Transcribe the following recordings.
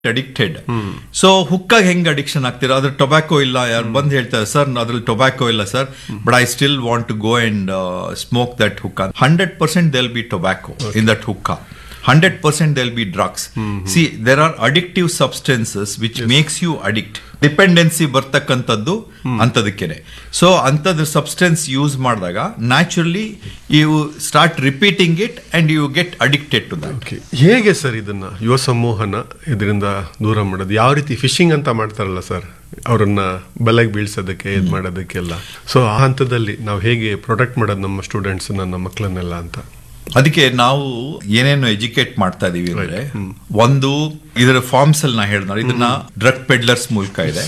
Addicted so ಹುಕ್ಕಾಗ ಹೆಂಗ್ addiction ಆಗ್ತೀರಾ ಅದ್ರ ಟೊಬ್ಯಾಕೋ ಇಲ್ಲ ಯಾರು ಬಂದ್ ಹೇಳ್ತಾರೆ ಸರ್ ಅದ್ರಲ್ಲಿ ಟೊಬ್ಯಾಕೋ ಇಲ್ಲ sir but I still want to go and smoke that hookah hundred percent there'll be tobacco in that hookah hundred percent there'll be drugs see there are addictive substances which makes you addict dependency ಬರ್ತಕ್ಕಂಥದ್ದು ಅಂಥದಕ್ಕೇನೆ so ಅಂಥದ್ದು substance use ಮಾಡಿದಾಗ naturally you start repeating it and you get addicted to that Okay. ಹೇಗೆ sir ಇದನ್ನ ಯುವ ಸಮೂಹನ ಇದರಿಂದ ದೂರ ಮಾಡೋದು ಯಾವ ರೀತಿ ಫಿಶಿಂಗ್ ಅಂತ ಮಾಡ್ತಾರಲ್ಲ ಸರ್ ಅವರನ್ನ ಬಲೆಗೆ ಬೀಳ್ಸೋದಕ್ಕೆ ಇದು ಮಾಡೋದಕ್ಕೆಲ್ಲ ಸೊ ಆ ಹಂತದಲ್ಲಿ ನಾವು ಹೇಗೆ ಪ್ರೊಟೆಕ್ಟ್ ಮಾಡೋದು ನಮ್ಮ ಸ್ಟೂಡೆಂಟ್ಸ್ ನಮ್ಮ ಮಕ್ಕಳನ್ನೆಲ್ಲ ಅಂತ ಅದಕ್ಕೆ ನಾವು ಏನೇನು ಎಜುಕೇಟ್ ಮಾಡ್ತಾ ಇದೀವಿ ಅಂದ್ರೆ ಒಂದು ಇದರ ಫಾರ್ಮ್ಸ್ ಅಲ್ಲಿ ನಾ ಹೇಳಿದ ಇದನ್ನ ಡ್ರಗ್ ಪೆಡ್ಲರ್ಸ್ ಮೂಲಕ ಇದೆ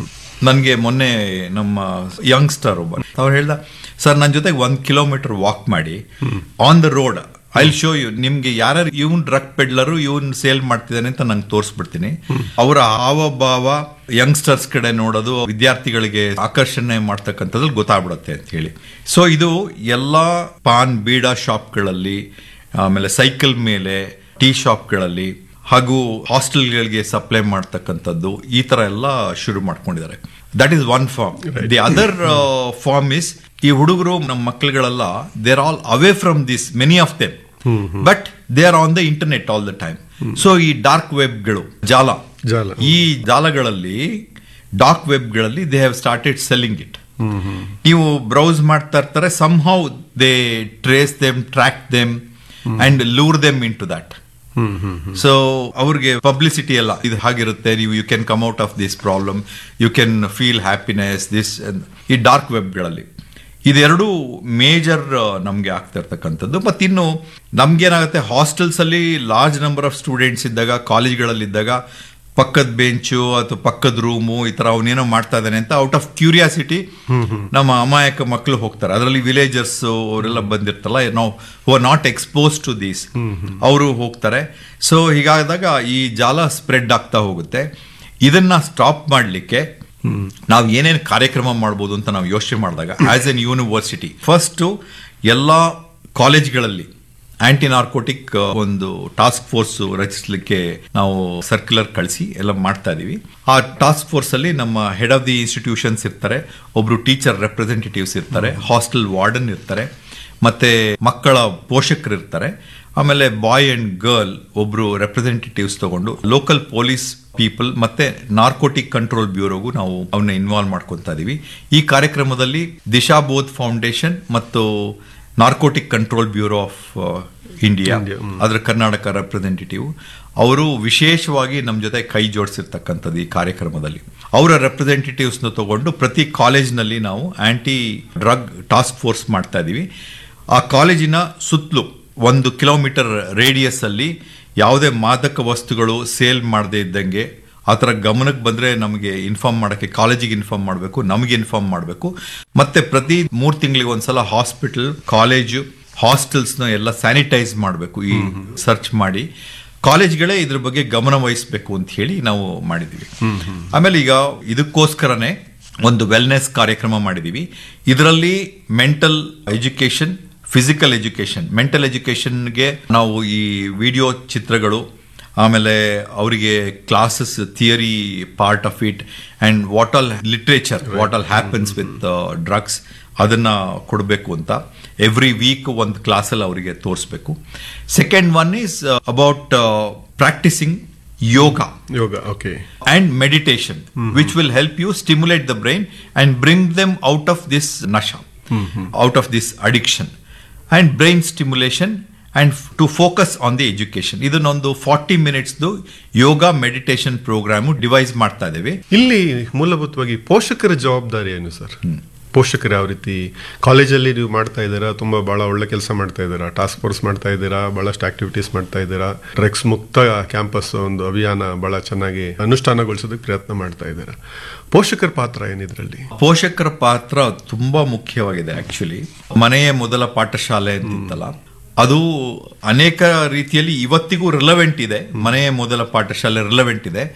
ನನ್ಗೆ ಮೊನ್ನೆ ನಮ್ಮ ಯಂಗ್ಸ್ಟರ್ ಒಬ್ಬ ಅವ್ರು ಹೇಳ್ದ ಸರ್ ನನ್ನ ಜೊತೆಗೆ ಒಂದ್ ಕಿಲೋಮೀಟರ್ ವಾಕ್ ಮಾಡಿ on the road I show you ನಿಮ್ಗೆ ಯಾರ್ಯಾರು ಇವನ್ ಡ್ರಗ್ ಪೆಡ್ಲರು ಇವನ್ ಸೇಲ್ ಮಾಡ್ತಿದ್ದಾನೆ ಅಂತ ನಂಗೆ ತೋರಿಸ್ಬಿಡ್ತೀನಿ ಅವರ ಹಾವಭಾವ ಯಂಗ್ಸ್ಟರ್ಸ್ ಕಡೆ ನೋಡೋದು ವಿದ್ಯಾರ್ಥಿಗಳಿಗೆ ಆಕರ್ಷಣೆ ಮಾಡ್ತಕ್ಕಂಥದ್ರಲ್ಲಿ ಗೊತ್ತಾಗ್ಬಿಡುತ್ತೆ ಅಂತ ಹೇಳಿ ಸೊ ಇದು ಎಲ್ಲಾ ಪಾನ್ ಬೀಡಾ ಶಾಪ್ಗಳಲ್ಲಿ ಆಮೇಲೆ ಸೈಕಲ್ ಮೇಲೆ ಟೀ ಶಾಪ್ಗಳಲ್ಲಿ ಹಾಗೂ ಹಾಸ್ಟೆಲ್ಗಳಿಗೆ ಸಪ್ಲೈ ಮಾಡ್ತಕ್ಕಂಥದ್ದು ಈ ತರ ಎಲ್ಲ ಶುರು ಮಾಡ್ಕೊಂಡಿದ್ದಾರೆ that is one form the other form is ಈ ಹುಡುಗರು ನಮ್ಮ ಮಕ್ಕಳುಗಳೆಲ್ಲ they're all away from this many of them but they are on the internet all the time so ಈ ಡಾರ್ಕ್ ವೆಬ್ಗಳು ಜಾಲ ಜಾಲ. ಈ ಜಾಲಗಳಲ್ಲಿ ಡಾರ್ಕ್ ವೆಬ್ಗಳಲ್ಲಿ they have started selling it ನೀವು ಬ್ರೌಸ್ ಮಾಡ್ತಾ ಇರ್ತಾರೆ somehow they trace them track them and lure them into that hmm hmm so ಅವ್ರಿಗೆ ಪಬ್ಲಿಸಿಟಿ ಎಲ್ಲ ಇದು ಹಾಗಿರುತ್ತೆ ನೀವು you can come out of this problem you can feel happiness this ಈ dark ವೆಬ್ಗಳಲ್ಲಿ ಇದೆರಡು ಮೇಜರ್ ನಮಗೆ ಆಗ್ತಾ ಇರ್ತಕ್ಕಂಥದ್ದು ಮತ್ತು ಇನ್ನು ನಮ್ಗೇನಾಗುತ್ತೆ ಹಾಸ್ಟೆಲ್ಸ್ ಅಲ್ಲಿ ಲಾರ್ಜ್ ನಂಬರ್ ಆಫ್ ಸ್ಟೂಡೆಂಟ್ಸ್ ಇದ್ದಾಗ ಕಾಲೇಜ್ಗಳಲ್ಲಿ ಇದ್ದಾಗ ಪಕ್ಕದ ಬೆಂಚು ಅಥವಾ ಪಕ್ಕದ ರೂಮು ಈ ತರ ಅವನೇನೋ ಮಾಡ್ತಾ ಇದ್ದಾನೆ ಅಂತ ಔಟ್ ಆಫ್ ಕ್ಯೂರಿಯಾಸಿಟಿ ನಮ್ಮ ಅಮಾಯಕ ಮಕ್ಕಳು ಹೋಗ್ತಾರೆ ಅದರಲ್ಲಿ ವಿಲೇಜರ್ಸ್ ಅವರೆಲ್ಲ ಬಂದಿರ್ತಲ್ಲ ನಾವು who are not expose to these ಅವರು ಹೋಗ್ತಾರೆ ಸೊ ಹೀಗಾದಾಗ ಈ ಜಾಲ ಸ್ಪ್ರೆಡ್ ಆಗ್ತಾ ಹೋಗುತ್ತೆ ಇದನ್ನ ಸ್ಟಾಪ್ ಮಾಡಲಿಕ್ಕೆ ನಾವು ಏನೇನು ಕಾರ್ಯಕ್ರಮ ಮಾಡ್ಬೋದು ಅಂತ ನಾವು ಯೋಚನೆ ಮಾಡಿದಾಗ ಆಸ್ ಎನ್ ಯೂನಿವರ್ಸಿಟಿ ಫಸ್ಟ್ ಎಲ್ಲ ಕಾಲೇಜ್ಗಳಲ್ಲಿ ಆಂಟಿ ನಾರ್ಕೋಟಿಕ್ ಒಂದು ಟಾಸ್ಕ್ ಫೋರ್ಸ್ ರಚಿಸಲಿಕ್ಕೆ ನಾವು ಸರ್ಕ್ಯುಲರ್ ಕಳಿಸಿ ಎಲ್ಲ ಮಾಡ್ತಾ ಇದೀವಿ ಆ ಟಾಸ್ಕ್ ಫೋರ್ಸ್ ಅಲ್ಲಿ ನಮ್ಮ ಹೆಡ್ ಆಫ್ ದಿ ಇನ್ಸ್ಟಿಟ್ಯೂಷನ್ಸ್ ಇರ್ತಾರೆ ಒಬ್ರು ಟೀಚರ್ ರೆಪ್ರೆಸೆಂಟೇಟಿವ್ಸ್ ಇರ್ತಾರೆ ಹಾಸ್ಟೆಲ್ ವಾರ್ಡನ್ ಇರ್ತಾರೆ ಮತ್ತೆ ಮಕ್ಕಳ ಪೋಷಕರು ಇರ್ತಾರೆ ಆಮೇಲೆ ಬಾಯ್ ಅಂಡ್ ಗರ್ಲ್ ಒಬ್ರು ರೆಪ್ರೆಸೆಂಟೇಟಿವ್ಸ್ ತಗೊಂಡು ಲೋಕಲ್ ಪೊಲೀಸ್ ಪೀಪಲ್ ಮತ್ತೆ ನಾರ್ಕೋಟಿಕ್ ಕಂಟ್ರೋಲ್ ಬ್ಯೂರೋಗೂ ನಾವು ಅವನ್ನ ಇನ್ವಾಲ್ವ್ ಮಾಡ್ಕೊತಾ ಇದೀವಿ ಈ ಕಾರ್ಯಕ್ರಮದಲ್ಲಿ ದಿಶಾ ಬೋಧ್ ಫೌಂಡೇಶನ್ ಮತ್ತು narcotic control bureau of India ಅದರ ಕರ್ನಾಟಕ ರೆಪ್ರೆಸೆಂಟೇಟಿವ್ ಅವರು ವಿಶೇಷವಾಗಿ ನಮ್ಮ ಜೊತೆ ಕೈ ಜೋಡಿಸಿರ್ತಕ್ಕಂಥದ್ದು ಈ ಕಾರ್ಯಕ್ರಮದಲ್ಲಿ ಅವರ ರೆಪ್ರೆಸೆಂಟೇಟಿವ್ಸ್ ತಗೊಂಡು ಪ್ರತಿ ಕಾಲೇಜ್ನಲ್ಲಿ ನಾವು ಆಂಟಿ ಡ್ರಗ್ ಟಾಸ್ಕ್ ಫೋರ್ಸ್ ಮಾಡ್ತಾ ಇದೀವಿ ಆ ಕಾಲೇಜಿನ ಸುತ್ತಲೂ ಒಂದು ಕಿಲೋಮೀಟರ್ ರೇಡಿಯಸ್ ಅಲ್ಲಿ ಯಾವುದೇ ಮಾದಕ ವಸ್ತುಗಳು ಸೇಲ್ ಮಾಡದೇ ಇದ್ದಂಗೆ ಆ ಥರ ಗಮನಕ್ಕೆ ಬಂದ್ರೆ ನಮಗೆ ಇನ್ಫಾರ್ಮ್ ಮಾಡೋಕ್ಕೆ ಕಾಲೇಜಿಗೆ ಇನ್ಫಾರ್ಮ್ ಮಾಡಬೇಕು ನಮಗೆ ಇನ್ಫಾರ್ಮ್ ಮಾಡಬೇಕು ಮತ್ತೆ ಪ್ರತಿ ಮೂರು ತಿಂಗಳಿಗೆ ಒಂದ್ಸಲ ಹಾಸ್ಪಿಟಲ್ ಕಾಲೇಜು ಹಾಸ್ಟೆಲ್ಸ್ನ ಎಲ್ಲ ಸ್ಯಾನಿಟೈಸ್ ಮಾಡಬೇಕು ಈ ಸರ್ಚ್ ಮಾಡಿ ಕಾಲೇಜ್ಗಳೇ ಇದ್ರ ಬಗ್ಗೆ ಗಮನ ವಹಿಸಬೇಕು ಅಂತ ಹೇಳಿ ನಾವು ಮಾಡಿದೀವಿ ಆಮೇಲೆ ಈಗ ಇದಕ್ಕೋಸ್ಕರನೇ ಒಂದು ವೆಲ್ನೆಸ್ ಕಾರ್ಯಕ್ರಮ ಮಾಡಿದೀವಿ ಇದರಲ್ಲಿ mental education physical education mental ಎಜುಕೇಶನ್ಗೆ ನಾವು ಈ ವಿಡಿಯೋ ಚಿತ್ರಗಳು ಆಮೇಲೆ ಅವರಿಗೆ classes theory part of it and what all literature what all happens with drugs ಅದನ್ನ ಕೊಡಬೇಕು ಅಂತ ಎವ್ರಿ ವೀಕ್ ಒಂದು ಕ್ಲಾಸಲ್ಲಿ ಅವರಿಗೆ ತೋರಿಸ್ಬೇಕು second one is about practising yoga yoga okay and meditation, which will help you stimulate the brain and bring them out of this nasha, out of this addiction, and brain stimulation and f- to focus on the education. ಇದನ್ನೊಂದು forty ಮಿನಿಟ್ಸ್ದು yoga meditation programme devise ಮಾಡ್ತಾ ಇದ್ದೇವೆ ಇಲ್ಲಿ ಮೂಲಭೂತವಾಗಿ ಪೋಷಕರ ಜವಾಬ್ದಾರಿ ಏನು sir ಪೋಷಕರು ಯಾವ ರೀತಿ ಕಾಲೇಜಲ್ಲಿ ನೀವು ಮಾಡ್ತಾ ಇದ್ದೀರಾ ತುಂಬಾ ಬಹಳ ಒಳ್ಳೆ ಕೆಲಸ ಮಾಡ್ತಾ ಇದ್ದೀರಾ ಟಾಸ್ಕ್ ಫೋರ್ಸ್ ಮಾಡ್ತಾ ಇದ್ದೀರಾ ಬಹಳಷ್ಟು ಆಕ್ಟಿವಿಟೀಸ್ ಮಾಡ್ತಾ ಇದ್ದೀರಾ ಡ್ರಗ್ಸ್ ಮುಕ್ತ ಕ್ಯಾಂಪಸ್ ಒಂದು ಅಭಿಯಾನ ಬಹಳ ಚೆನ್ನಾಗಿ ಅನುಷ್ಠಾನಗೊಳಿಸೋದಕ್ಕೆ ಪ್ರಯತ್ನ ಮಾಡ್ತಾ ಇದ್ದೀರಾ ಪೋಷಕರ ಪಾತ್ರ ಏನಿದ್ರಲ್ಲಿ ಪೋಷಕರ ಪಾತ್ರ ತುಂಬಾ ಮುಖ್ಯವಾಗಿದೆ ಆಕ್ಚುಲಿ ಮನೆಯೇ ಮೊದಲ ಪಾಠಶಾಲೆ ಅಂತಿತ್ತಲ್ಲ ಅದು ಅನೇಕ ರೀತಿಯಲ್ಲಿ ಇವತ್ತಿಗೂ ರಿಲವೆಂಟ್ ಇದೆ ಮನೆಯೇ ಮೊದಲ ಪಾಠಶಾಲೆ ರಿಲವೆಂಟ್ ಇದೆ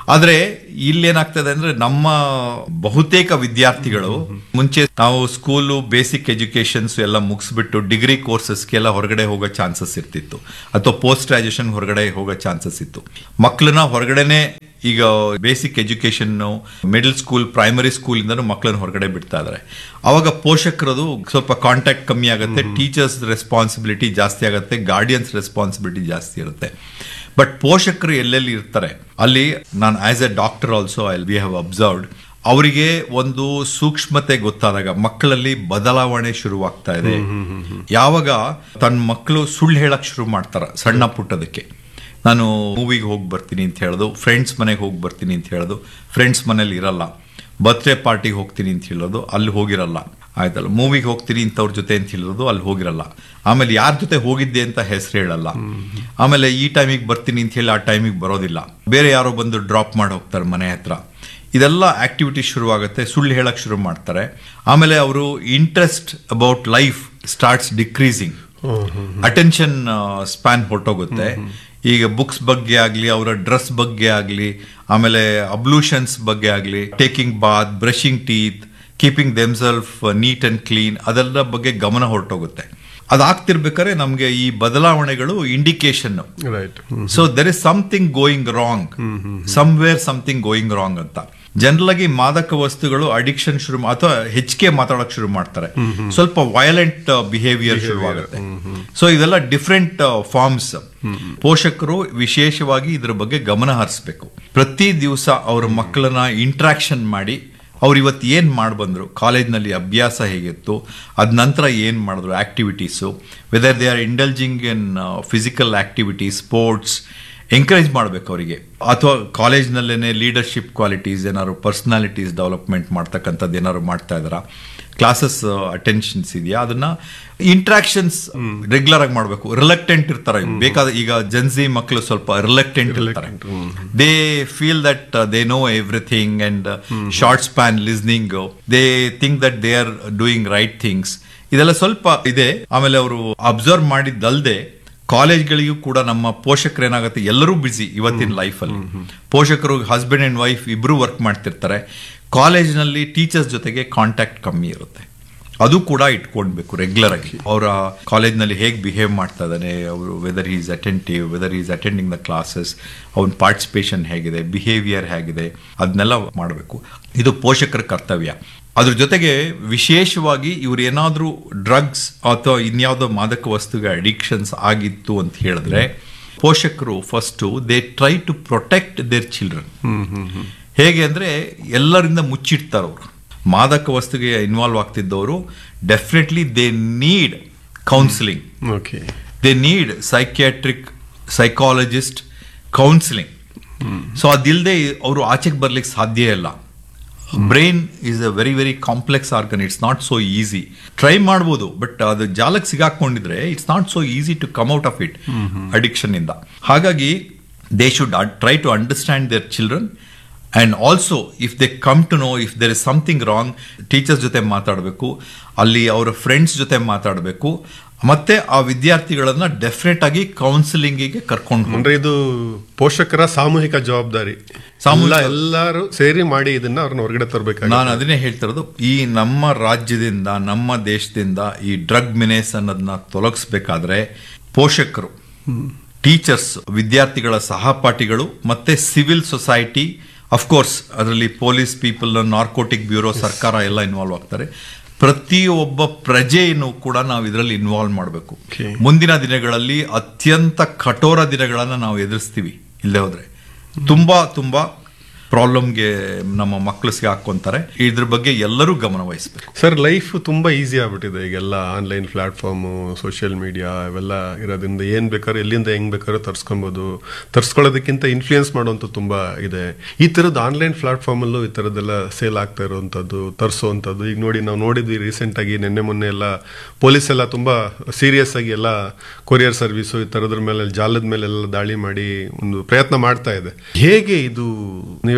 ಆದ್ರೆ ಇಲ್ಲೇನಾಗ್ತದೆ ಅಂದ್ರೆ ನಮ್ಮ ಬಹುತೇಕ ವಿದ್ಯಾರ್ಥಿಗಳು ಮುಂಚೆ ನಾವು ಸ್ಕೂಲು ಬೇಸಿಕ್ ಎಜುಕೇಶನ್ಸ್ ಎಲ್ಲ ಮುಗಿಸ್ಬಿಟ್ಟು ಡಿಗ್ರಿ ಕೋರ್ಸಸ್ಗೆಲ್ಲ ಹೊರಗಡೆ ಹೋಗೋ ಚಾನ್ಸಸ್ ಇರ್ತಿತ್ತು ಅಥವಾ ಪೋಸ್ಟ್ ಗ್ರಾಜುಯೇಷನ್ ಹೊರಗಡೆ ಹೋಗೋ ಚಾನ್ಸಸ್ ಇತ್ತು ಮಕ್ಕಳನ್ನ ಹೊರಗಡೆನೆ ಈಗ basic education middle school primary school ಇಂದನೂ ಮಕ್ಕಳನ್ನ ಹೊರಗಡೆ ಬಿಡ್ತಾ ಇದಾರೆ ಅವಾಗ ಪೋಷಕರದು ಸ್ವಲ್ಪ ಕಾಂಟ್ಯಾಕ್ಟ್ ಕಮ್ಮಿ ಆಗುತ್ತೆ ಟೀಚರ್ಸ್ ರೆಸ್ಪಾನ್ಸಿಬಿಲಿಟಿ ಜಾಸ್ತಿ ಆಗುತ್ತೆ ಗಾರ್ಡಿಯನ್ಸ್ ರೆಸ್ಪಾನ್ಸಿಬಿಲಿಟಿ ಜಾಸ್ತಿ ಇರುತ್ತೆ ಬಟ್ ಪೋಷಕರು ಎಲ್ಲೆಲ್ಲಿ ಇರ್ತಾರೆ ಅಲ್ಲಿ ನಾನು as a doctor also I we have observed ಅವರಿಗೆ ಒಂದು ಸೂಕ್ಷ್ಮತೆ ಗೊತ್ತಾದಾಗ ಮಕ್ಕಳಲ್ಲಿ ಬದಲಾವಣೆ ಶುರುವಾಗ್ತಾ ಇದೆ ಯಾವಾಗ ತನ್ನ ಮಕ್ಕಳು ಸುಳ್ಳು ಹೇಳಕ್ ಶುರು ಮಾಡ್ತಾರ ಸಣ್ಣ ಪುಟ್ಟದಕ್ಕೆ ನಾನು ಮೂವಿಗೆ ಹೋಗಿ ಬರ್ತೀನಿ ಅಂತ ಹೇಳೋದು ಫ್ರೆಂಡ್ಸ್ ಮನೆಗೆ ಹೋಗಿ ಬರ್ತೀನಿ ಅಂತ ಹೇಳೋದು ಫ್ರೆಂಡ್ಸ್ ಮನೇಲಿ ಇರಲ್ಲ ಬರ್ತ್ಡೇ ಪಾರ್ಟಿಗೆ ಹೋಗ್ತೀನಿ ಅಂತ ಹೇಳೋದು ಅಲ್ಲಿ ಹೋಗಿರಲ್ಲ ಆಯ್ತಲ್ಲ ಮೂವಿಗೆ ಹೋಗ್ತೀನಿ ಇಂಥವ್ರ ಜೊತೆ ಅಂತ ಹೇಳೋದು ಅಲ್ಲಿ ಹೋಗಿರಲ್ಲ ಆಮೇಲೆ ಯಾರ ಜೊತೆ ಹೋಗಿದ್ದೆ ಅಂತ ಹೆಸರು ಹೇಳಲ್ಲ ಆಮೇಲೆ ಈ ಟೈಮಿಗೆ ಬರ್ತೀನಿ ಅಂತ ಹೇಳಿ ಆ ಟೈಮಿಗೆ ಬರೋದಿಲ್ಲ ಬೇರೆ ಯಾರೋ ಬಂದು ಡ್ರಾಪ್ ಮಾಡಿ ಹೋಗ್ತಾರೆ ಮನೆ ಹತ್ರ ಇದೆಲ್ಲ ಆಕ್ಟಿವಿಟಿ ಶುರುವಾಗುತ್ತೆ ಸುಳ್ಳು ಹೇಳಕ್ ಶುರು ಮಾಡ್ತಾರೆ ಆಮೇಲೆ ಅವರು interest about life starts decreasing attention span ಹೊರಟೋಗುತ್ತೆ ಈಗ ಬುಕ್ಸ್ ಬಗ್ಗೆ ಆಗಲಿ ಅವರ ಡ್ರೆಸ್ ಬಗ್ಗೆ ಆಗಲಿ ಆಮೇಲೆ ಅಬ್ಲೂಷನ್ಸ್ ಬಗ್ಗೆ ಆಗಲಿ taking bath brushing teeth keeping themself neat and clean ಅದೆಲ್ಲ ಬಗ್ಗೆ ಗಮನ ಹೊರಟೋಗುತ್ತೆ ಅದಾಗ್ತಿರ್ಬೇಕಾದ್ರೆ ನಮಗೆ ಈ ಬದಲಾವಣೆಗಳು indication right so there is something going wrong somewhere something going wrong ಅಂತ ಜನರಲ್ ಆಗಿ ಮಾದಕ ವಸ್ತುಗಳು ಅಡಿಕ್ಷನ್ ಶುರು ಮಾ- ಅಥವಾ ಹೆಚ್ಚಿಗೆ ಮಾತಾಡಕ್ ಶುರು ಮಾಡ್ತಾರೆ ಸ್ವಲ್ಪ ವಯಲೆಂಟ್ ಬಿಹೇವಿಯರ್ ಶುರುವಾಗುತ್ತೆ ಸೊ ಇದೆಲ್ಲ ಡಿಫ್ರೆಂಟ್ ಫಾರ್ಮ್ಸ್ ಪೋಷಕರು ವಿಶೇಷವಾಗಿ ಇದ್ರ ಬಗ್ಗೆ ಗಮನ ಹರಿಸಬೇಕು ಪ್ರತಿ ದಿವಸ ಅವ್ರ ಮಕ್ಕಳನ್ನ ಇಂಟ್ರಾಕ್ಷನ್ ಮಾಡಿ ಅವ್ರು ಇವತ್ತು ಏನು ಮಾಡಿ ಬಂದರು ಕಾಲೇಜ್ನಲ್ಲಿ ಅಭ್ಯಾಸ ಹೇಗಿತ್ತು ಅದ ನಂತರ ಏನು ಮಾಡಿದ್ರು activities whether they are indulging in physical activity sports encourage ಮಾಡಬೇಕು ಅವರಿಗೆ ಅಥವಾ ಕಾಲೇಜ್ನಲ್ಲೇ ಲೀಡರ್ಶಿಪ್ ಕ್ವಾಲಿಟೀಸ್ ಏನಾದ್ರು ಪರ್ಸನಾಲಿಟೀಸ್ ಡೆವಲಪ್ಮೆಂಟ್ ಮಾಡ್ತಕ್ಕಂಥದ್ದು ಏನಾದ್ರು ಮಾಡ್ತಾ ಇದ್ದಾರಾ ಕ್ಲಾಸಸ್ ಅಟೆನ್ಷನ್ಸ್ ಇದೆಯಾ ಅದನ್ನ ಇಂಟ್ರಾಕ್ಷನ್ಸ್ ರೆಗ್ಯುಲರ್ ಆಗಿ ಮಾಡಬೇಕು ರಿಲಕ್ಟೆಂಟ್ ಇರ್ತಾರೆ ಬೇಕಾದ ಈಗ ಜನ್ಸಿ ಮಕ್ಕಳು ಸ್ವಲ್ಪ ರಿಲಕ್ಟೆಂಟ್ ಇರ್ತಾರೆ they feel that they know everything and short span listening they think that they are doing right things ಇದೆಲ್ಲ ಸ್ವಲ್ಪ ಇದೆ ಆಮೇಲೆ ಅವರು ಅಬ್ಸರ್ವ್ ಮಾಡಿದ್ದಲ್ದೆ ಕಾಲೇಜ್ಗಳಿಗೂ ಕೂಡ ನಮ್ಮ ಪೋಷಕರು ಏನಾಗುತ್ತೆ ಎಲ್ಲರೂ ಬಿಸಿ ಇವತ್ತಿನ ಲೈಫಲ್ಲಿ ಪೋಷಕರು ಹಸ್ಬೆಂಡ್ ಅಂಡ್ ವೈಫ್ ಇಬ್ರು ವರ್ಕ್ ಮಾಡ್ತಿರ್ತಾರೆ ಕಾಲೇಜ್ನಲ್ಲಿ ಟೀಚರ್ಸ್ ಜೊತೆಗೆ ಕಾಂಟ್ಯಾಕ್ಟ್ ಕಮ್ಮಿ ಇರುತ್ತೆ ಅದು ಕೂಡ ಇಟ್ಕೊಳ್ಬೇಕು ರೆಗ್ಯುಲರ್ ಆಗಿ ಅವರ ಕಾಲೇಜ್ನಲ್ಲಿ ಹೇಗೆ ಬಿಹೇವ್ ಮಾಡ್ತಾ ಇದ್ದಾನೆ ಅವರು whether is attentive whether is attending the classes ಅವನ ಪಾರ್ಟಿಸಿಪೇಷನ್ ಹೇಗಿದೆ ಬಿಹೇವಿಯರ್ ಹೇಗಿದೆ ಅದನ್ನೆಲ್ಲ ಮಾಡಬೇಕು ಇದು ಪೋಷಕರ ಕರ್ತವ್ಯ ಅದ್ರ ಜೊತೆಗೆ ವಿಶೇಷವಾಗಿ ಇವ್ರು ಏನಾದರೂ ಡ್ರಗ್ಸ್ ಅಥವಾ ಇನ್ಯಾವುದೋ ಮಾದಕ ವಸ್ತುಗೆ ಅಡಿಕ್ಷನ್ಸ್ ಆಗಿತ್ತು ಅಂತ ಹೇಳಿದ್ರೆ ಪೋಷಕರು first they try to protect their children ಹೇಗೆ ಅಂದ್ರೆ ಎಲ್ಲರಿಂದ ಮುಚ್ಚಿಡ್ತಾರೆ ಅವರು ಮಾದಕ ವಸ್ತುಗೆ ಇನ್ವಾಲ್ವ್ ಆಗ್ತಿದ್ದವರು definitely they need counselling okay they need psychiatric psychologist counselling so ಅದಿಲ್ಲದೆ ಅವರು ಆಚೆಗೆ ಬರ್ಲಿಕ್ಕೆ ಸಾಧ್ಯ ಇಲ್ಲ brain is a very very complex organ it's not so easy try ಮಾಡ್ಬೋದು ಬಟ್ ಅದು ಜಾಲಕ್ಕೆ ಸಿಗಾಕೊಂಡಿದ್ರೆ it's not so easy to come out of it addiction ಇಂದ ಹಾಗಾಗಿ they should try to understand their children and also if they come to know if there is something wrong teachers ಜೊತೆ ಮಾತಾಡಬೇಕು ಅಲ್ಲಿ ಅವರ friends ಜೊತೆ ಮಾತಾಡಬೇಕು ಮತ್ತೆ ಆ ವಿದ್ಯಾರ್ಥಿಗಳನ್ನ ಡೆಫಿನೆಟ್ ಆಗಿ ಕೌನ್ಸಿಲಿಂಗಿಗೆ ಕರ್ಕೊಂಡು ಹೋಗ್ಬೇಕು. ಅಂದ್ರೆ ಇದು ಪೋಷಕರ ಸಾಮೂಹಿಕ ಜವಾಬ್ದಾರಿ ಸಾಮೂಹಿಕ- ಎಲ್ಲ- ಎಲ್ಲರೂ ಸೇರಿ ಮಾಡಿ ಇದನ್ನ ಅವ್ರನ್ನ ಹೊರಗಡೆ ತರಬೇಕಾಗಿ ನಾನು ಅದನ್ನೇ ಹೇಳ್ತಿರೋದು ಈ ನಮ್ಮ ರಾಜ್ಯದಿಂದ ನಮ್ಮ ದೇಶದಿಂದ ಈ ಡ್ರಗ್ ಮಿನೇಸ್ ಅನ್ನೋದನ್ನ ತೊಲಗಿಸ್ಬೇಕಾದ್ರೆ ಪೋಷಕರು ಟೀಚರ್ಸ್ ವಿದ್ಯಾರ್ಥಿಗಳ ಸಹಪಾಠಿಗಳು ಮತ್ತೆ ಸಿವಿಲ್ ಸೊಸೈಟಿ ಅಫ್ಕೋರ್ಸ್ ಅದರಲ್ಲಿ ಪೊಲೀಸ್ ಪೀಪಲ್ ನಾರ್ಕೋಟಿಕ್ ಬ್ಯೂರೋ ಸರ್ಕಾರ ಎಲ್ಲ ಇನ್ವಾಲ್ವ್ ಆಗ್ತಾರೆ ಪ್ರತಿಯೊಬ್ಬ ಪ್ರಜೆಯನ್ನು ಕೂಡ ನಾವು ಇದರಲ್ಲಿ ಇನ್ವಾಲ್ವ್ ಮಾಡಬೇಕು Okay. ಮುಂದಿನ ದಿನಗಳಲ್ಲಿ ಅತ್ಯಂತ ಕಠೋರ ದಿನಗಳನ್ನ ನಾವು ಎದುರಿಸ್ತೀವಿ ಇಲ್ಲದೆ ಹೋದ್ರೆ ತುಂಬಾ ತುಂಬಾ ಪ್ರಾಬ್ಲಮ್ಗೆ ನಮ್ಮ ಮಕ್ಕಳು ಸಿಗಾಕೊಂತಾರೆ ಇದ್ರ ಬಗ್ಗೆ ಎಲ್ಲರೂ ಗಮನ ವಹಿಸಬೇಕು ಸರ್ ಲೈಫ್ ತುಂಬಾ ಈಸಿ ಆಗ್ಬಿಟ್ಟಿದೆ ಈಗೆಲ್ಲ ಆನ್ಲೈನ್ ಪ್ಲಾಟ್ಫಾರ್ಮು ಸೋಷಿಯಲ್ ಮೀಡಿಯಾ ಇವೆಲ್ಲ ಇರೋದ್ರಿಂದ ಏನ್ ಬೇಕಾದ್ರೂ ಎಲ್ಲಿಂದ ಹೆಂಗ್ ಬೇಕಾದ್ರೂ ತರ್ಸ್ಕೊಬೋದು ತರ್ಸ್ಕೊಳ್ಳೋದಕ್ಕಿಂತ ಇನ್ಫ್ಲೂಯೆನ್ಸ್ ಮಾಡುವಂಥ ತುಂಬಾ ಇದೆ ಈ ಥರದ್ದು ಆನ್ಲೈನ್ ಪ್ಲಾಟ್ಫಾರ್ಮ್ ಅಲ್ಲೂ ಈ ಥರದ್ದೆಲ್ಲ ಸೇಲ್ ಆಗ್ತಾ ಇರುವಂಥದ್ದು ತರಿಸುವಂಥದ್ದು ಈಗ ನೋಡಿ ನಾವು ನೋಡಿದ್ವಿ ರೀಸೆಂಟ್ ಆಗಿ ನಿನ್ನೆ ಮೊನ್ನೆ ಎಲ್ಲ ಪೊಲೀಸ್ ಎಲ್ಲ ತುಂಬಾ ಸೀರಿಯಸ್ ಆಗಿ ಎಲ್ಲ ಕೊರಿಯರ್ ಸರ್ವಿಸು ಈ ಥರದ್ರ ಮೇಲೆ ಜಾಲದ ಮೇಲೆ ಎಲ್ಲ ದಾಳಿ ಮಾಡಿ ಒಂದು ಪ್ರಯತ್ನ ಮಾಡ್ತಾ ಇದೆ ಹೇಗೆ ಇದು ನೀವ್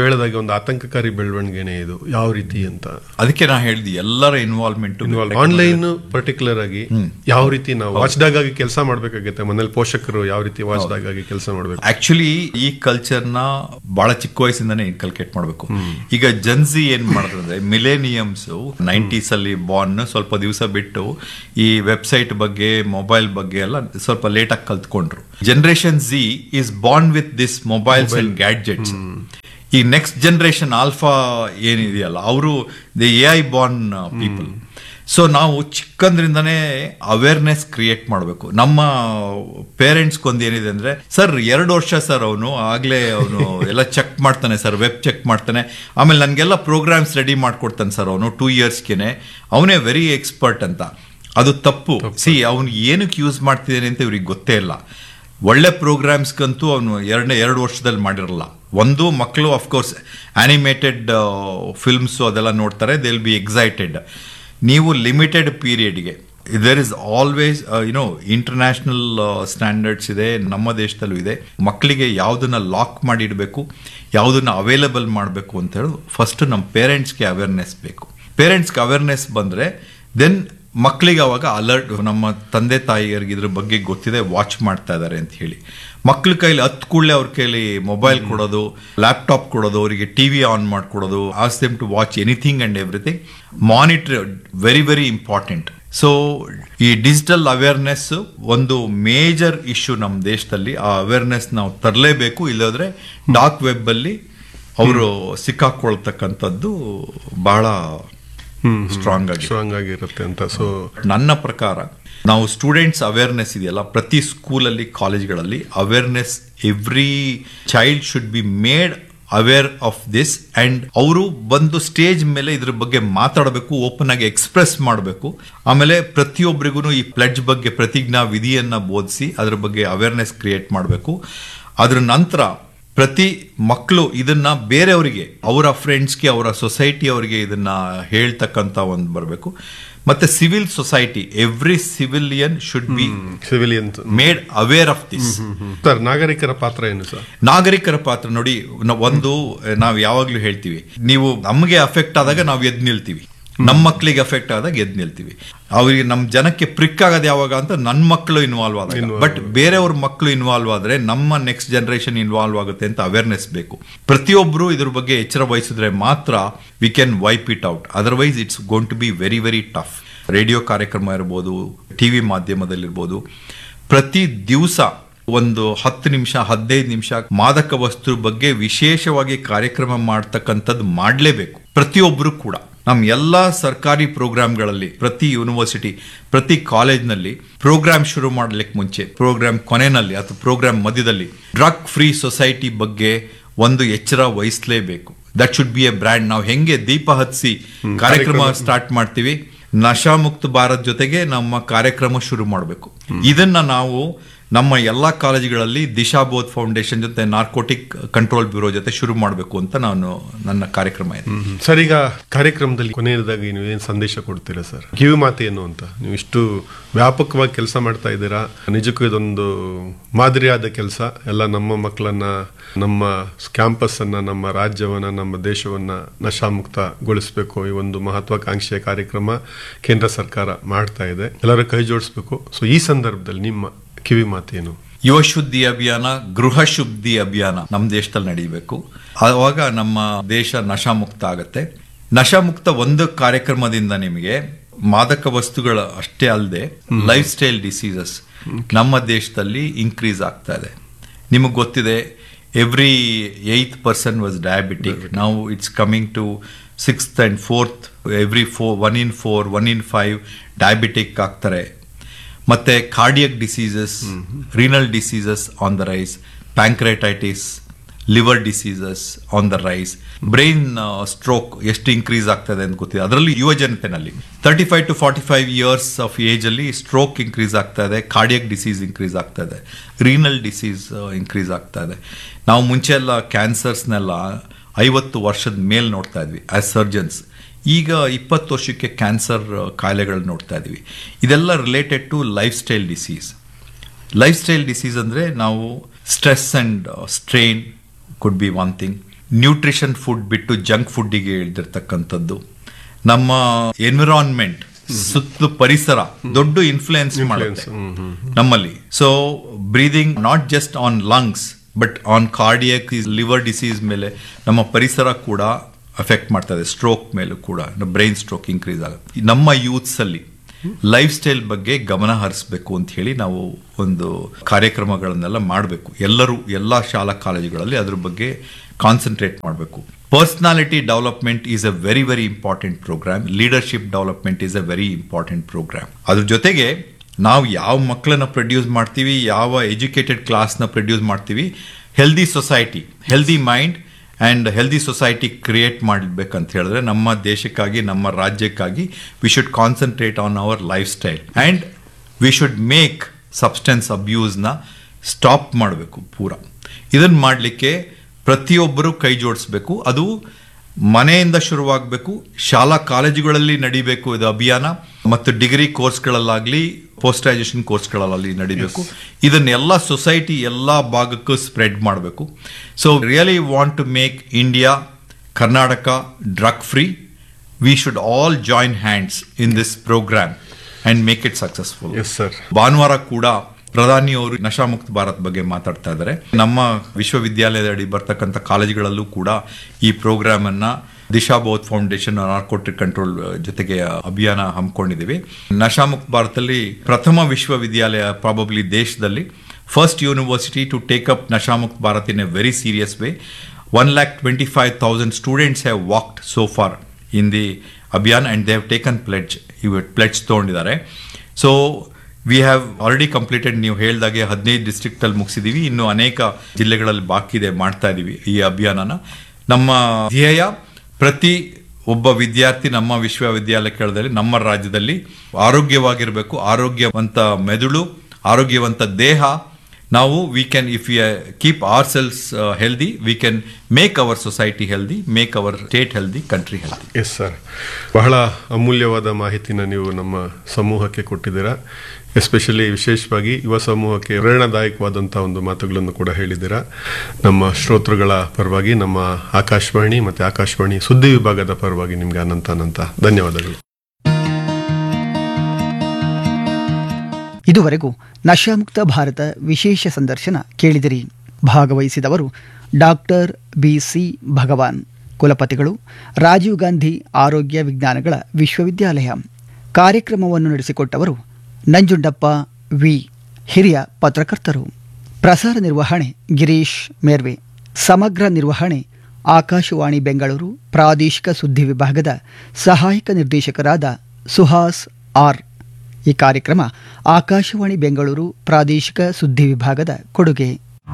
ಹೇಳಿದಾಗೆ ಒಂದು ಆತಂಕಕಾರಿ ಬೆಳವಣಿಗೆನೆ ಇದು ಯಾವ ರೀತಿ ಅಂತ ಅದಕ್ಕೆ ನಾ ಹೇಳ್ದಿ ಎಲ್ಲರ ಇನ್ವಾಲ್ವ್ಮೆಂಟ್ ಆನ್ಲೈನ್ ಪರ್ಟಿಕ್ಯುಲರ್ ಆಗಿ ಯಾವ ರೀತಿ ನಾವು ವಾಚ್ಡಾಗ್ ಆಗಿ ಕೆಲಸ ಮಾಡ್ಬೇಕಾಗತ್ತೆ ಮನೇಲಿ ಪೋಷಕರು ಯಾವ ರೀತಿ ವಾಚ್ಡಾಗ್ ಆಗಿ ಕೆಲಸ ಮಾಡ್ಬೇಕು ಆಕ್ಚುಲಿ ಈ ಕಲ್ಚರ್ ನ ಬಹಳ ಚಿಕ್ಕ ವಯಸ್ಸಿಂದಾನೇ ಇನ್ಕಲ್ಕೇಟ್ ಮಾಡಬೇಕು ಈಗ ಜನ್ಸಿ ಏನ್ ಮಾಡಿದ್ರೆ ಮಿಲೇನಿಯಮ್ಸ್ ನೈಂಟೀಸ್ ಅಲ್ಲಿ ಬಾರ್ನ್ ಸ್ವಲ್ಪ ದಿವಸ ಬಿಟ್ಟು ಈ ವೆಬ್ಸೈಟ್ ಬಗ್ಗೆ ಮೊಬೈಲ್ ಬಗ್ಗೆ ಎಲ್ಲ ಸ್ವಲ್ಪ ಲೇಟ್ ಆಗಿ ಕಲ್ತ್ಕೊಂಡ್ರು generation G is born with this mobiles and gadgets ಈ ನೆಕ್ಸ್ಟ್ ಜನರೇಷನ್ ಆಲ್ಫಾ ಏನಿದೆಯಲ್ಲ ಅವರು the A I born people so ನಾವು ಚಿಕ್ಕಂದ್ರಿಂದನೇ ಅವೇರ್ನೆಸ್ ಕ್ರಿಯೇಟ್ ಮಾಡಬೇಕು ನಮ್ಮ ಪೇರೆಂಟ್ಸ್ಗೊಂದು ಏನಿದೆ ಅಂದ್ರೆ ಸರ್ ಎರಡು ವರ್ಷ ಸರ್ ಅವನು ಆಗ್ಲೇ ಅವನು ಎಲ್ಲ ಚೆಕ್ ಮಾಡ್ತಾನೆ ಸರ್ ವೆಬ್ ಚೆಕ್ ಮಾಡ್ತಾನೆ ಆಮೇಲೆ ನನಗೆಲ್ಲ ಪ್ರೋಗ್ರಾಮ್ಸ್ ರೆಡಿ ಮಾಡ್ಕೊಡ್ತಾನೆ ಸರ್ ಅವನು ಟೂ ಇಯರ್ಸ್ಗೆನೆ ಅವನೇ ವೆರಿ ಎಕ್ಸ್ಪರ್ಟ್ ಅಂತ ಅದು ತಪ್ಪು ಸಿ ಅವನು ಏನಕ್ಕೆ ಯೂಸ್ ಮಾಡ್ತಿದ್ದಾನೆ ಅಂತ ಇವ್ರಿಗೆ ಗೊತ್ತೇ ಇಲ್ಲ ಒಳ್ಳೆ ಪ್ರೋಗ್ರಾಮ್ಸ್ಗಂತೂ ಅವನು ಎರಡನೇ ಎರಡು ವರ್ಷದಲ್ಲಿ ಮಾಡಿರಲ್ಲ ಒಂದು ಮಕ್ಕಳು ಅಫ್ಕೋರ್ಸ್ ಆನಿಮೇಟೆಡ್ ಫಿಲ್ಮ್ಸ್ ಅದೆಲ್ಲ ನೋಡ್ತಾರೆ ದೇ ವಿಲ್ ಬಿ ಎಕ್ಸೈಟೆಡ್ ನೀವು ಲಿಮಿಟೆಡ್ ಪೀರಿಯಡ್ಗೆ there is always you know international standards ಇದೆ ನಮ್ಮ ದೇಶದಲ್ಲೂ ಇದೆ ಮಕ್ಕಳಿಗೆ ಯಾವುದನ್ನ ಲಾಕ್ ಮಾಡಿ ಇಡಬೇಕು ಯಾವುದನ್ನ ಅವೈಲಬಲ್ ಮಾಡಬೇಕು ಅಂತ ಹೇಳಿ ಫಸ್ಟ್ ನಮ್ಮ ಪೇರೆಂಟ್ಸ್ಗೆ ಅವೇರ್ನೆಸ್ ಬೇಕು ಪೇರೆಂಟ್ಸ್ಗೆ ಅವೇರ್ನೆಸ್ ಬಂದರೆ ದೆನ್ ಮಕ್ಕಳಿಗೆ ಅವಾಗ ಅಲರ್ಟ್ ನಮ್ಮ ತಂದೆ ತಾಯಿಯರಿಗೆ ಇದ್ರ ಬಗ್ಗೆ ಗೊತ್ತಿದೆ ವಾಚ್ ಮಾಡ್ತಾ ಇದ್ದಾರೆ ಅಂತ ಹೇಳಿ ಮಕ್ಳ ಕೈಲಿ ಹತ್ತು ಕೂಡಲೇ ಅವ್ರ ಕೈಲಿ ಮೊಬೈಲ್ ಕೊಡೋದು ಲ್ಯಾಪ್ಟಾಪ್ ಕೊಡೋದು ಅವರಿಗೆ ಟಿವಿ ಆನ್ ಮಾಡ್ಕೊಡೋದು as them to watch anything and everything monitor very very important so ಈ ಡಿಜಿಟಲ್ ಅವೇರ್ನೆಸ್ ಒಂದು ಮೇಜರ್ ಇಶ್ಯೂ ನಮ್ಮ ದೇಶದಲ್ಲಿ ಆ ಅವೇರ್ನೆಸ್ ನಾವು ತರಲೇಬೇಕು ಇಲ್ಲದ್ರೆ ಡಾರ್ಕ್ ವೆಬ್ ಅಲ್ಲಿ ಅವರು ಸಿಕ್ಕಾಕೊಳ್ತಕ್ಕಂಥದ್ದು ಬಹಳ ಸ್ಟ್ರಾಂಗ್ ಆಗಿ ಸ್ಟ್ರಾಂಗ್ ಆಗಿರುತ್ತೆ ಅಂತ ಸೊ ನನ್ನ ಪ್ರಕಾರ ನಾವು ಸ್ಟೂಡೆಂಟ್ಸ್ ಅವೇರ್ನೆಸ್ ಇದೆಯಲ್ಲ ಪ್ರತಿ ಸ್ಕೂಲಲ್ಲಿ ಕಾಲೇಜ್ಗಳಲ್ಲಿ awareness every child should be made aware of this and ಅವರು ಬಂದು ಸ್ಟೇಜ್ ಮೇಲೆ ಇದ್ರ ಬಗ್ಗೆ ಮಾತಾಡಬೇಕು ಓಪನ್ ಆಗಿ ಎಕ್ಸ್ಪ್ರೆಸ್ ಮಾಡಬೇಕು ಆಮೇಲೆ ಪ್ರತಿಯೊಬ್ಬರಿಗೂ ಈ ಪ್ಲೆಡ್ಜ್ ಬಗ್ಗೆ ಪ್ರತಿಜ್ಞಾ ವಿಧಿಯನ್ನ ಬೋಧಿಸಿ ಅದ್ರ ಬಗ್ಗೆ ಅವೇರ್ನೆಸ್ ಕ್ರಿಯೇಟ್ ಮಾಡಬೇಕು ಅದ್ರ ನಂತರ ಪ್ರತಿ ಮಕ್ಕಳು ಇದನ್ನ ಬೇರೆಯವರಿಗೆ ಅವರ ಫ್ರೆಂಡ್ಸ್ಗೆ ಅವರ ಸೊಸೈಟಿ ಅವರಿಗೆ ಇದನ್ನ ಹೇಳ್ತಕ್ಕಂತ ಒಂದು ಬರಬೇಕು ಮತ್ತೆ civil society every civilian should be civilians made aware of this sir ನಾಗರಿಕರ ಪಾತ್ರ ಏನು ಸರ್ ನಾಗರಿಕರ ಪಾತ್ರ ನೋಡಿ ನ- ಒಂದು ನಾವು ಯಾವಾಗ್ಲೂ ಹೇಳ್ತೀವಿ ನೀವು ನಮಗೆ ಅಫೆಕ್ಟ್ ಆದಾಗ ನಾವು ಎದ್ ನಿಲ್ತೀವಿ ನಮ್ಮ ಮಕ್ಕಳಿಗೆ ಅಫೆಕ್ಟ್ ಆದಾಗ ಎದ್ ನಿಲ್ತೀವಿ ಅವ್ರಿಗೆ ನಮ್ಮ ಜನಕ್ಕೆ ಪ್ರಿಕ್ ಆಗೋದು ಯಾವಾಗ ಅಂತ ನನ್ನ ಮಕ್ಕಳು ಇನ್ವಾಲ್ವ್ ಆದಾಗ ಬಟ್ ಬೇರೆಯವ್ರ ಮಕ್ಕಳು ಇನ್ವಾಲ್ವ್ ಆದ್ರೆ ನಮ್ಮ ನೆಕ್ಸ್ಟ್ ಜನರೇಷನ್ ಇನ್ವಾಲ್ವ್ ಆಗುತ್ತೆ ಅಂತ ಅವೇರ್ನೆಸ್ ಬೇಕು ಪ್ರತಿಯೊಬ್ಬರು ಇದ್ರ ಬಗ್ಗೆ ಎಚ್ಚರ ವಹಿಸಿದ್ರೆ ಮಾತ್ರ we can wipe it out otherwise it's going to be very very tough radio ಕಾರ್ಯಕ್ರಮ ಇರ್ಬೋದು ಟಿವಿ ಮಾಧ್ಯಮದಲ್ಲಿರ್ಬೋದು ಪ್ರತಿ ದಿವಸ ಒಂದು ಹತ್ತು ನಿಮಿಷ ಹದಿನೈದು ನಿಮಿಷ ಮಾದಕ ವಸ್ತು ಬಗ್ಗೆ ವಿಶೇಷವಾಗಿ ಕಾರ್ಯಕ್ರಮ ಮಾಡ್ತಕ್ಕಂಥದ್ದು ಮಾಡಲೇಬೇಕು ಪ್ರತಿಯೊಬ್ಬರು ಕೂಡ ನಮ್ಮ ಎಲ್ಲ ಸರ್ಕಾರಿ ಪ್ರೋಗ್ರಾಮ್ಗಳಲ್ಲಿ ಪ್ರತಿ ಯೂನಿವರ್ಸಿಟಿ ಪ್ರತಿ ಕಾಲೇಜ್ನಲ್ಲಿ ಪ್ರೋಗ್ರಾಮ್ ಶುರು ಮಾಡ್ಲಿಕ್ಕೆ ಮುಂಚೆ ಪ್ರೋಗ್ರಾಮ್ ಕೊನೆಯಲ್ಲಿ ಅಥವಾ ಪ್ರೋಗ್ರಾಮ್ ಮಧ್ಯದಲ್ಲಿ ಡ್ರಗ್ ಫ್ರೀ ಸೊಸೈಟಿ ಬಗ್ಗೆ ಒಂದು ಎಚ್ಚರ ವಹಿಸಲೇಬೇಕು that should be a brand ನಾವು ಹೆಂಗೆ ದೀಪ ಹತ್ಸಿ ಕಾರ್ಯಕ್ರಮ ಸ್ಟಾರ್ಟ್ ಮಾಡ್ತೀವಿ ನಶಾಮುಕ್ತ ಭಾರತ್ ಜೊತೆಗೆ ನಮ್ಮ ಕಾರ್ಯಕ್ರಮ ಶುರು ಮಾಡಬೇಕು ಇದನ್ನ ನಾವು ನಮ್ಮ ಎಲ್ಲಾ ಕಾಲೇಜುಗಳಲ್ಲಿ ದಿಶಾಬೋಧ್ ಫೌಂಡೇಶನ್ ಜೊತೆ ನಾರ್ಕೋಟಿಕ್ ಕಂಟ್ರೋಲ್ ಬ್ಯೂರೋ ಜೊತೆ ಶುರು ಮಾಡಬೇಕು ಅಂತ ನಾನು ನನ್ನ ಕಾರ್ಯಕ್ರಮ ಇದೆ ಸರ್ ಈಗ ಕಾರ್ಯಕ್ರಮದಲ್ಲಿ ಕೊನೆಯದಾಗಿ ನೀವು ಏನು ಸಂದೇಶ ಕೊಡ್ತೀರಾ ಸರ್ ಕಿವಿ ಮಾತು ಏನು ಅಂತ ನೀವು ಇಷ್ಟು ವ್ಯಾಪಕವಾಗಿ ಕೆಲಸ ಮಾಡ್ತಾ ಇದ್ದೀರಾ ನಿಜಕ್ಕೂ ಇದೊಂದು ಮಾದರಿಯಾದ ಕೆಲಸ ಎಲ್ಲ ನಮ್ಮ ಮಕ್ಕಳನ್ನ ನಮ್ಮ ಕ್ಯಾಂಪಸ್ ಅನ್ನ ನಮ್ಮ ರಾಜ್ಯವನ್ನ ನಮ್ಮ ದೇಶವನ್ನ ನಶಾಮುಕ್ತಗೊಳಿಸಬೇಕು ಈ ಒಂದು ಮಹತ್ವಾಕಾಂಕ್ಷೆಯ ಕಾರ್ಯಕ್ರಮ ಕೇಂದ್ರ ಸರ್ಕಾರ ಮಾಡ್ತಾ ಇದೆ ಎಲ್ಲರೂ ಕೈ ಜೋಡಿಸ್ಬೇಕು ಸೊ ಈ ಸಂದರ್ಭದಲ್ಲಿ ನಿಮ್ಮ ಕಿವಿ ಮಾತೇನು ಯುವ ಶುದ್ಧಿ ಅಭಿಯಾನ ಗೃಹ ಶುದ್ಧಿ ಅಭಿಯಾನ ನಮ್ಮ ದೇಶದಲ್ಲಿ ನಡೀಬೇಕು ಆವಾಗ ನಮ್ಮ ದೇಶ ನಶಾಮುಕ್ತ ಆಗತ್ತೆ ನಶಾಮುಕ್ತ ಒಂದು ಕಾರ್ಯಕ್ರಮದಿಂದ ನಿಮಗೆ ಮಾದಕ ವಸ್ತುಗಳ ಅಷ್ಟೇ ಅಲ್ಲದೆ ಲೈಫ್ ಸ್ಟೈಲ್ ಡಿಸೀಸಸ್ ನಮ್ಮ ದೇಶದಲ್ಲಿ ಇನ್ಕ್ರೀಸ್ ಆಗ್ತಾ ಇದೆ ನಿಮಗೆ ಗೊತ್ತಿದೆ every eighth person was diabetic ನಾವು it's coming to sixth and fourth every four one in four one in five diabetic ಆಗ್ತಾರೆ ಮತ್ತೆ cardiac diseases renal diseases on the rise pancreatitis liver diseases on the rise brain stroke ಎಷ್ಟು increase ಆಗ್ತದೆ ಅಂತ ಗೊತ್ತಿದೆ ಅದರಲ್ಲಿ ಯುವ ಜನತೆನಲ್ಲಿ thirty five to forty five years of age ಅಲ್ಲಿ ಸ್ಟ್ರೋಕ್ ಇನ್ಕ್ರೀಸ್ ಆಗ್ತಾ ಇದೆ ಕಾರ್ಡಿಯಕ್ ಡಿಸೀಸ್ ಇನ್ಕ್ರೀಸ್ ಆಗ್ತಾ ಇದೆ ರೀನಲ್ ಡಿಸೀಸ್ ಇನ್ಕ್ರೀಸ್ ಆಗ್ತಾ ಇದೆ ನಾವು ಮುಂಚೆ ಎಲ್ಲ ಕ್ಯಾನ್ಸರ್ಸ್ನೆಲ್ಲ ಐವತ್ತು ವರ್ಷದ ಮೇಲ್ ನೋಡ್ತಾ ಇದ್ವಿ ಆಸ್ ಸರ್ಜನ್ಸ್ ಈಗ ಇಪ್ಪತ್ತು ವರ್ಷಕ್ಕೆ ಕ್ಯಾನ್ಸರ್ ಕಾಯಿಲೆಗಳು ನೋಡ್ತಾ ಇದ್ದೀವಿ ಇದೆಲ್ಲ related to lifestyle disease lifestyle disease ಅಂದರೆ ನಾವು stress and strain could be one thing nutrition food ಬಿಟ್ಟು ಜಂಕ್ ಫುಡ್ಡಿಗೆ ಇಳಿದಿರ್ತಕ್ಕಂಥದ್ದು ನಮ್ಮ ಎನ್ವಿರಾನ್ಮೆಂಟ್ ಸುತ್ತ ಪರಿಸರ ದೊಡ್ಡ ಇನ್ಫ್ಲುಯೆನ್ಸ್ ಮಾಡುತ್ತೆ ನಮ್ಮಲ್ಲಿ so breathing not just on lungs but on cardiac liver disease ಮೇಲೆ ನಮ್ಮ ಪರಿಸರ ಕೂಡ ಅಫೆಕ್ಟ್ ಮಾಡ್ತದೆ ಸ್ಟ್ರೋಕ್ ಮೇಲೂ ಕೂಡ ಬ್ರೈನ್ ಸ್ಟ್ರೋಕ್ ಇನ್ಕ್ರೀಸ್ ಆಗುತ್ತೆ ನಮ್ಮ ಯೂತ್ಸ್ ಅಲ್ಲಿ ಲೈಫ್ ಸ್ಟೈಲ್ ಬಗ್ಗೆ ಗಮನ ಹರಿಸಬೇಕು ಅಂತ ಹೇಳಿ ನಾವು ಒಂದು ಕಾರ್ಯಕ್ರಮಗಳನ್ನೆಲ್ಲ ಮಾಡಬೇಕು ಎಲ್ಲರೂ ಎಲ್ಲ ಶಾಲಾ ಕಾಲೇಜುಗಳಲ್ಲಿ ಅದ್ರ ಬಗ್ಗೆ ಕಾನ್ಸಂಟ್ರೇಟ್ ಮಾಡಬೇಕು personality development is a very very important program leadership development is a very important program ಅದ್ರ ಜೊತೆಗೆ ನಾವು ಯಾವ ಮಕ್ಕಳನ್ನ ಪ್ರೊಡ್ಯೂಸ್ ಮಾಡ್ತೀವಿ ಯಾವ ಎಜುಕೇಟೆಡ್ ಕ್ಲಾಸ್ನ ಪ್ರೊಡ್ಯೂಸ್ ಮಾಡ್ತೀವಿ healthy society healthy mind and healthy society create ಮಾಡಬೇಕಂತ ಹೇಳಿದ್ರೆ ನಮ್ಮ ದೇಶಕ್ಕಾಗಿ ನಮ್ಮ ರಾಜ್ಯಕ್ಕಾಗಿ we should concentrate on our lifestyle and we should make substance ಅಬ್ಯೂಸ್ನ ಸ್ಟಾಪ್ ಮಾಡಬೇಕು ಪೂರ ಇದನ್ನು ಮಾಡಲಿಕ್ಕೆ ಪ್ರತಿಯೊಬ್ಬರು ಕೈ ಜೋಡಿಸ್ಬೇಕು ಅದು ಮನೆಯಿಂದ ಶುರುವಾಗಬೇಕು ಶಾಲಾ ಕಾಲೇಜುಗಳಲ್ಲಿ ನಡಿಬೇಕು ಇದು ಅಭಿಯಾನ ಮತ್ತು ಡಿಗ್ರಿ ಕೋರ್ಸ್ಗಳಲ್ಲಾಗಲಿ ಪೋಸ್ಟ್ ಗ್ರಾಜುಯೇಷನ್ ಕೋರ್ಸ್ಗಳಲ್ಲಿ ನಡಿಬೇಕು ಇದನ್ನೆಲ್ಲ ಸೊಸೈಟಿ ಎಲ್ಲ ಭಾಗಕ್ಕೂ ಸ್ಪ್ರೆಡ್ ಮಾಡಬೇಕು so really want to make India Karnataka drug free we should all join hands in this program and make it successful yes sir ಭಾನುವಾರ ಕೂಡ ಪ್ರಧಾನಿಯವರು ನಶಾಮುಕ್ತ ಭಾರತ್ ಬಗ್ಗೆ ಮಾತಾಡ್ತಾ ಇದ್ದಾರೆ ನಮ್ಮ ವಿಶ್ವವಿದ್ಯಾಲಯದ ಅಡಿ ಬರ್ತಕ್ಕಂಥ ಕಾಲೇಜುಗಳಲ್ಲೂ ಕೂಡ ಈ ಪ್ರೋಗ್ರಾಮ್ ಅನ್ನ Disha Bodh foundation narcotic control ಜೊತೆಗೆ ಅಭಿಯಾನ ಹಮ್ಮಿಕೊಂಡಿದ್ದೀವಿ ನಶಾಮುಕ್ತ ಭಾರತದಲ್ಲಿ ಪ್ರಥಮ ವಿಶ್ವವಿದ್ಯಾಲಯ ಪ್ರಾಬಬ್ಲಿ ದೇಶದಲ್ಲಿ first university to take up Nashamukt Bharat in a very serious way one lakh twenty five thousand students have walked so far in the abhiyan and they have taken pledge ಇವ್ ಪ್ಲೆಡ್ಜ್ ತೊಗೊಂಡಿದ್ದಾರೆ so we have already completed ನೀವು ಹೇಳ್ದಾಗೆ ಹದಿನೈದು district ಅಲ್ಲಿ ಮುಗಿಸಿದೀವಿ ಇನ್ನು ಅನೇಕ ಜಿಲ್ಲೆಗಳಲ್ಲಿ ಬಾಕಿ ಇದೆ ಮಾಡ್ತಾ ಇದೀವಿ ಈ ಅಭಿಯಾನನ ನಮ್ಮ ಧ್ಯೇಯ ಪ್ರತಿ ಒಬ್ಬ ವಿದ್ಯಾರ್ಥಿ ನಮ್ಮ ವಿಶ್ವವಿದ್ಯಾಲಯದಲ್ಲಿ ನಮ್ಮ ರಾಜ್ಯದಲ್ಲಿ ಆರೋಗ್ಯವಾಗಿರಬೇಕು ಆರೋಗ್ಯವಂತ ಮೆದುಳು ಆರೋಗ್ಯವಂತ ದೇಹ ನಾವು we can if you keep our cells healthy we can make our society healthy make our state healthy country healthy yes sir ಬಹಳ ಅಮೂಲ್ಯವಾದ ಮಾಹಿತಿನ ನೀವು ನಮ್ಮ ಸಮೂಹಕ್ಕೆ ಕೊಟ್ಟಿದ್ದೀರಾ ಎಸ್ಪೆಷಲಿ ವಿಶೇಷವಾಗಿ ಯುವ ಸಮೂಹಕ್ಕೆ ಪ್ರೇರಣಾದಾಯಕವಾದಂಥ ಒಂದು ಮಾತುಗಳನ್ನು ಕೂಡ ಹೇಳಿದ್ದೀರಾ ನಮ್ಮ ಶ್ರೋತೃಗಳ ಪರವಾಗಿ ನಮ್ಮ ಆಕಾಶವಾಣಿ ಮತ್ತು ಆಕಾಶವಾಣಿ ಸುದ್ದಿ ವಿಭಾಗದ ಪರವಾಗಿ ನಿಮಗೆ ಅನಂತ ಅನಂತ ಧನ್ಯವಾದಗಳು ಇದುವರೆಗೂ ನಶಾಮುಕ್ತ ಭಾರತ ವಿಶೇಷ ಸಂದರ್ಶನ ಕೇಳಿದಿರಿ ಭಾಗವಹಿಸಿದವರು ಡಾಕ್ಟರ್ ಬಿಸಿ ಭಗವಾನ್ ಕುಲಪತಿಗಳು ರಾಜೀವ್ ಗಾಂಧಿ ಆರೋಗ್ಯ ವಿಜ್ಞಾನಗಳ ವಿಶ್ವವಿದ್ಯಾಲಯ ಕಾರ್ಯಕ್ರಮವನ್ನು ನಡೆಸಿಕೊಟ್ಟವರು ನಂಜುಂಡಪ್ಪ ವಿ ಹಿರಿಯ ಪತ್ರಕರ್ತರು ಪ್ರಸಾರ ನಿರ್ವಹಣೆ ಗಿರೀಶ್ ಮೇರ್ವೆ ಸಮಗ್ರ ನಿರ್ವಹಣೆ ಆಕಾಶವಾಣಿ ಬೆಂಗಳೂರು ಪ್ರಾದೇಶಿಕ ಸುದ್ದಿ ವಿಭಾಗದ ಸಹಾಯಕ ನಿರ್ದೇಶಕರಾದ ಸುಹಾಸ್ ಆರ್ ಈ ಕಾರ್ಯಕ್ರಮ ಆಕಾಶವಾಣಿ ಬೆಂಗಳೂರು ಪ್ರಾದೇಶಿಕ ಸುದ್ದಿ ವಿಭಾಗದ ಕೊಡುಗೆ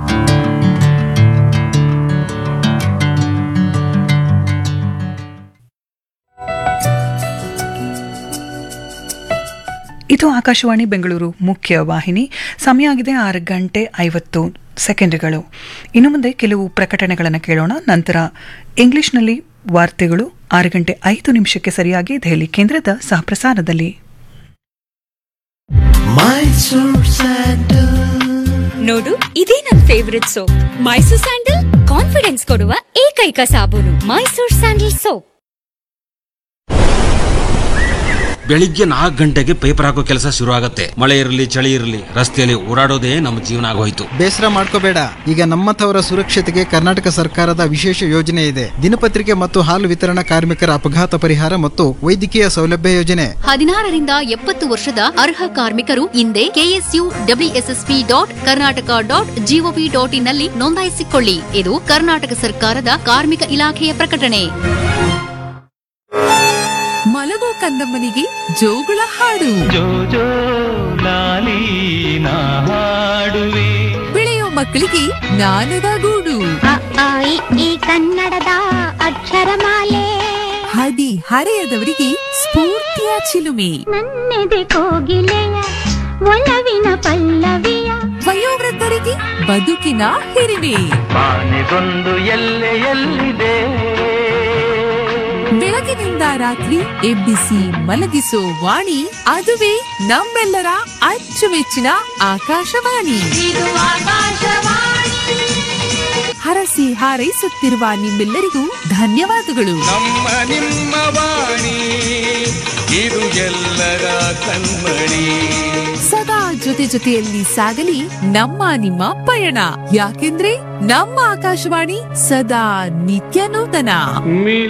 ಇದು ಆಕಾಶವಾಣಿ ಬೆಂಗಳೂರು ಮುಖ್ಯ ವಾಹಿನಿ ಸಮಯ ಆಗಿದೆ ಆರು ಗಂಟೆ ಐವತ್ತು ಸೆಕೆಂಡ್ಗಳು ಇನ್ನು ಮುಂದೆ ಕೆಲವು ಪ್ರಕಟಣೆಗಳನ್ನು ಕೇಳೋಣ ನಂತರ ಇಂಗ್ಲಿಷ್ನಲ್ಲಿ ವಾರ್ತೆಗಳು ಆರು ಗಂಟೆ ಐದು ನಿಮಿಷಕ್ಕೆ ಸರಿಯಾಗಿ ದೆಹಲಿ ಕೇಂದ್ರದ ಸಹಪ್ರಸಾರದಲ್ಲಿ ನೋಡು ಇದೇ ನನ್ favourite soap Mysore sandal confidence ಕೊಡುವ ಏಕೈಕ ಸಾಬೂನು ಮೈಸೂರ್ ಸ್ಯಾಂಡಲ್ ಸೋಪ್ ಬೆಳಿಗ್ಗೆ ನಾಲ್ಕು ಗಂಟೆಗೆ ಪೇಪರ್ ಹಾಕೋ ಕೆಲಸ ಶುರು ಆಗತ್ತೆ ಮಳೆ ಇರಲಿ ಚಳಿ ಇರಲಿ ರಸ್ತೆಯಲ್ಲಿ ಓಡಾಡೋದೇ ನಮ್ಮ ಜೀವನ ಆಗೋಯ್ತು ಬೇಸರ ಮಾಡ್ಕೋಬೇಡ ಈಗ ನಮ್ಮಂಥವರ ಸುರಕ್ಷತೆಗೆ ಕರ್ನಾಟಕ ಸರ್ಕಾರದ ವಿಶೇಷ ಯೋಜನೆ ಇದೆ ದಿನಪತ್ರಿಕೆ ಮತ್ತು ಹಾಲು ವಿತರಣಾ ಕಾರ್ಮಿಕರ ಅಪಘಾತ ಪರಿಹಾರ ಮತ್ತು ವೈದ್ಯಕೀಯ ಸೌಲಭ್ಯ ಯೋಜನೆ ಹದಿನಾರರಿಂದ ಎಪ್ಪತ್ತು ವರ್ಷದ ಅರ್ಹ ಕಾರ್ಮಿಕರು ಹಿಂದೆ KSU WSSP dot Karnataka dot GOV dot ಇನ್ನಲ್ಲಿ ನೋಂದಾಯಿಸಿಕೊಳ್ಳಿ ಇದು ಕರ್ನಾಟಕ ಸರ್ಕಾರದ ಕಾರ್ಮಿಕ ಇಲಾಖೆಯ ಪ್ರಕಟಣೆ ಮಲಗೋ ಕಂದಮ್ಮನಿಗೆ ಜೋಗುಳ ಹಾಡು ಬೆಳೆಯೋ ಮಕ್ಕಳಿಗೆ ಜ್ಞಾನದ ಗೂಡು ಈ ಕನ್ನಡದ ಅಕ್ಷರಮಾಲೆ ಹದಿ ಹರೆಯದವರಿಗೆ ಸ್ಫೂರ್ತಿಯ ಚಿಲುಮೆ ನನ್ನೆದೆ ಕೋಗಿಲೆಯ ಒಲವಿನ ಪಲ್ಲವಿಯ ವಯೋವೃದ್ಧರಿಗೆ ಬದುಕಿನ ಹಿರಿಮೆ ಬೆಳಗಿನಿಂದ ರಾತ್ರಿ ಎಬ್ಬಿಸಿ ಮಲಗಿಸೋ ವಾಣಿ ಅದುವೇ ನಮ್ಮೆಲ್ಲರ ಅಚ್ಚುಮೆಚ್ಚಿನ ಆಕಾಶವಾಣಿ ಹರಸಿ ಹಾರೈಸುತ್ತಿರುವ ನಿಮ್ಮೆಲ್ಲರಿಗೂ ಧನ್ಯವಾದಗಳು ನಮ್ಮ ನಿಮ್ಮ ವಾಣಿ ಇದು ಎಲ್ಲರ ಕಣ್ಮಣಿ ಸದಾ ಜೊತೆ ಜೊತೆಯಲ್ಲಿ ಸಾಗಲಿ ನಮ್ಮ ನಿಮ್ಮ ಪಯಣ ಯಾಕೆಂದ್ರೆ ನಮ್ಮ ಆಕಾಶವಾಣಿ ಸದಾ ನಿತ್ಯ ನೂತನ